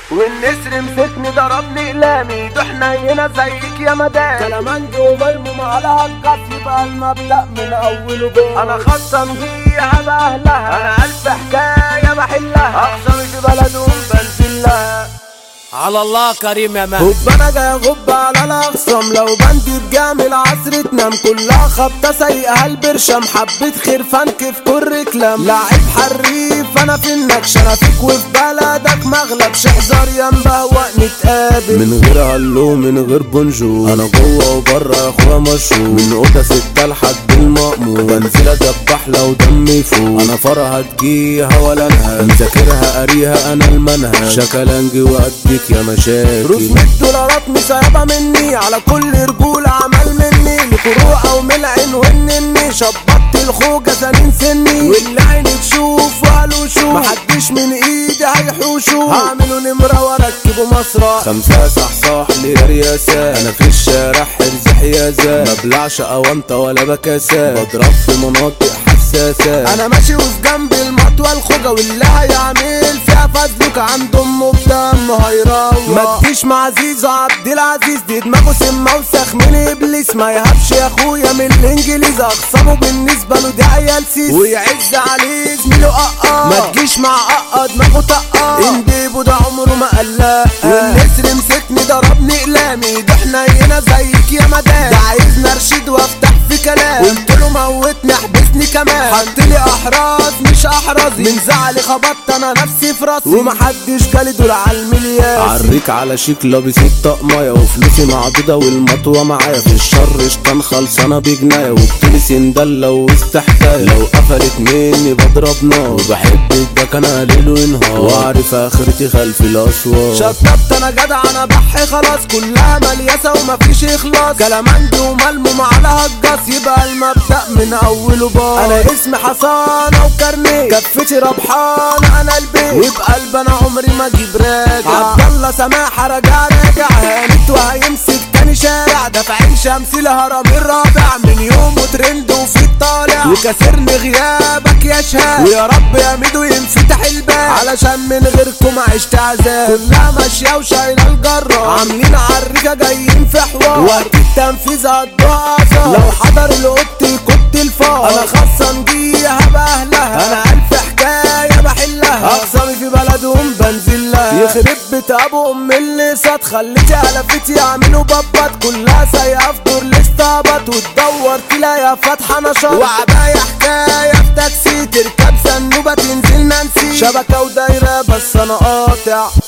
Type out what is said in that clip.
والنسر مسكني ضربني اقلامي ده حنينه زيك يا مدام كلامنجي وملموم على هالقص يبقى المبدأ من أوله بيه انا خصم فيها باهلها انا الف حكايه بحلها اخصمي في بلدهم بنزل لها على الله كريم يا مان غب انا جاي غب على الاخصم لو بندي بجامل عصر تنام كلها خبطة سيئة البرشم حبة خير فانك في كل كلام لعيب حريف انا في النكش انا فيك وفي بلدك مغلبش احذر يا مبهوأ نتقابل من غير هلو من غير بونجو انا جوه وبره يا اخويا مشهور من اوضه ستة لحد المأمور بنزل ادبح لو دمي فوق انا فرهة تجيها ولا انها مذاكرها قاريها انا المنهج شكلنجي وقدك يا مشاكل روس 100 دولارات مسيبة مني على كل رجولة عمل مني لكروعة وملعن ونني شبطت الخوجة سنين سني واللي عيني تشوف وقالوا شوف محدش من ايدي هيحوشوا هعملوا نمرة واركبوا مسرح خمسة صحصح لي يا رياسة انا في الشارع حرز حيازة مبلعش اوانطة ولا بكاسات بضرب في مناطق حساسة انا ماشي وفي جنب المطوى الخوجة واللي هيعمل فيها فزلك عند امه بدم هيروح ما تجيش مع زيزو عبد العزيز دي دماغه سمة وسخ من ابليس ما يهبش يا اخويا من الانجليز اخصمه بالنسبة له دي عيال سيس ويعز عليه زميله قطقة ما تجيش مع قطقة دماغه طقة انديبو ده عمره ما قلق والنسر مسكني ضربني اقلامي ده حنينة زيك يا مدام ده عايزني ارشد وافتح في كلام قلت له موتني احبسني كمان حط لي احراز مش احرزي من زعلي خبطت انا نفسي في راسي ومحدش جالي دول على المليان عريك على شيك لابس الطقمية وفلوسي معدودة والمطوة معايا في الشر شطان خلصانة بجناية وبتلي سندال لو استحتاج لو قفلت مني بضرب نار وبحب ده كان قليل ونهار واعرف اخرتي خلف الاسوار شطبت انا جدع انا بحي خلاص كلها ملياسة ومفيش اخلاص كلامنجي وملموم على هجاص يبقى المبدأ من اوله بار انا اسمي حصانة وكارنيه كفتي ربحانة انا البيت وبقلب انا عمري ما اجيب راجع عبد الله سماحة راجع راجع هانت وهيمسك تاني شارع ده في عين شمس الهرم الرابع من يومه ترند وفي الطالع وكسرني غيابك يا شهاب ويا رب يا ميدو ينفتح الباب علشان من غيركم عشت عذاب كلها ماشية وشايلة الجرة عاملين عريكة جايين في حوار وقت التنفيذ هتضعف لو حضر لأوضتي كنت الفار انا خاصة نجيها باهلها انا الف حكاية بحلها اقسامي في بلدهم بنزل لها يخرب بيت ابو ام اللي صاد خليتي علفتي يعملوا بابات كلها سايقة في دور الاستعبط وتدور تلاقيها فاتحة نشاط وعباية حكاية في تاكسي تركب سنوبة تنزل نانسي شبكة ودايرة بس انا قاطع